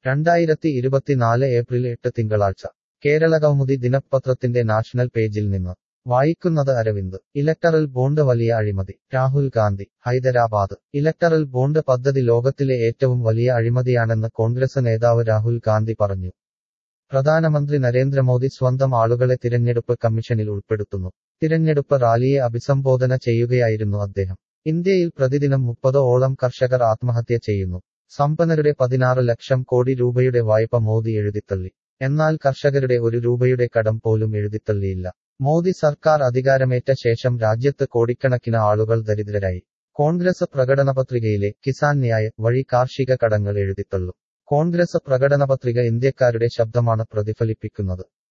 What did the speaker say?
രണ്ടായിരത്തി ഇരുപത്തിനാല് ഏപ്രിൽ എട്ട് തിങ്കളാഴ്ച കേരളകൗമുദി ദിനപത്രത്തിന്റെ നാഷണൽ പേജിൽ നിന്ന് വായിക്കുന്നത് അരവിന്ദ് ഇലക്ടറൽ ബോണ്ട് വലിയ അഴിമതി രാഹുൽ ഗാന്ധി ഹൈദരാബാദ് ഇലക്ടറൽ ബോണ്ട് പദ്ധതി ലോകത്തിലെ ഏറ്റവും വലിയ അഴിമതിയാണെന്ന് കോൺഗ്രസ് നേതാവ് രാഹുൽ ഗാന്ധി പറഞ്ഞു പ്രധാനമന്ത്രി നരേന്ദ്രമോദി സ്വന്തം ആളുകളെ തിരഞ്ഞെടുപ്പ് കമ്മീഷനിൽ ഉൾപ്പെടുത്തുന്നു തിരഞ്ഞെടുപ്പ് റാലിയെ അഭിസംബോധന ചെയ്യുകയായിരുന്നു അദ്ദേഹം ഇന്ത്യയിൽ പ്രതിദിനം മുപ്പത് ഓളം കർഷകർ ആത്മഹത്യ ചെയ്യുന്നു സമ്പന്നരുടെ പതിനാറ് ലക്ഷം കോടി രൂപയുടെ വായ്പ മോദി എഴുതിത്തള്ളി എന്നാൽ കർഷകരുടെ ഒരു രൂപയുടെ കടം പോലും എഴുതിത്തള്ളിയില്ല മോദി സർക്കാർ അധികാരമേറ്റ ശേഷം രാജ്യത്ത് കോടിക്കണക്കിന് ആളുകൾ ദരിദ്രരായി കോൺഗ്രസ് പ്രകടനപത്രികയിലെ കിസാൻ ന്യായ് വഴി കാർഷിക കടങ്ങൾ എഴുതിത്തള്ളും കോൺഗ്രസ് പ്രകടനപത്രിക ഇന്ത്യക്കാരുടെ ശബ്ദമാണ് പ്രതിഫലിപ്പിക്കുന്നത്